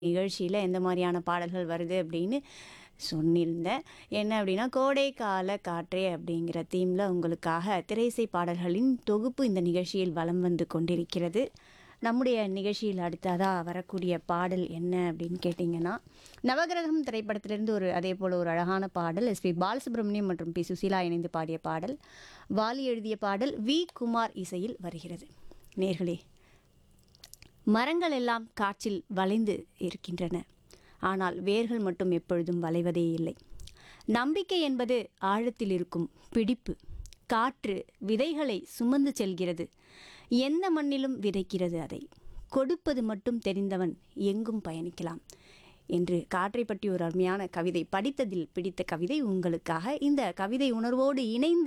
நிகழ்ச்சியில் எந்த மாதிரியான பாடல்கள் வருது அப்படின்னு சொல்லியிருந்தேன் என்ன அப்படின்னா கோடைக்கால காற்றே அப்படிங்கிற தீமில் உங்களுக்காக திரையிசை பாடல்களின் தொகுப்பு இந்த நிகழ்ச்சியில் வலம் வந்து கொண்டிருக்கிறது நம்முடைய நிகழ்ச்சியில் அடுத்ததாக வரக்கூடிய பாடல் என்ன அப்படின்னு கேட்டிங்கன்னா நவகிரகம் திரைப்படத்திலிருந்து ஒரு அதே போல் ஒரு அழகான பாடல் எஸ்பி பாலசுப்ரமணியம் மற்றும் பி சுசீலா இணைந்து பாடிய பாடல் வாலி எழுதிய பாடல் வி குமார் இசையில் வருகிறது நேர்களே மரங்கள் எல்லாம் காற்றில் வளைந்து இருக்கின்றன ஆனால் வேர்கள் மட்டும் எப்பொழுதும் வளைவதே இல்லை நம்பிக்கை என்பது ஆழத்தில் இருக்கும் பிடிப்பு காற்று விதைகளை சுமந்து செல்கிறது எந்த மண்ணிலும் விதைக்கிறது அதை கொடுப்பது மட்டும் தெரிந்தவன் எங்கும் பயணிக்கலாம் என்று காற்றை பற்றி ஒரு அருமையான கவிதை படித்ததில் பிடித்த கவிதை உங்களுக்காக இந்த கவிதை உணர்வோடு இணைந்து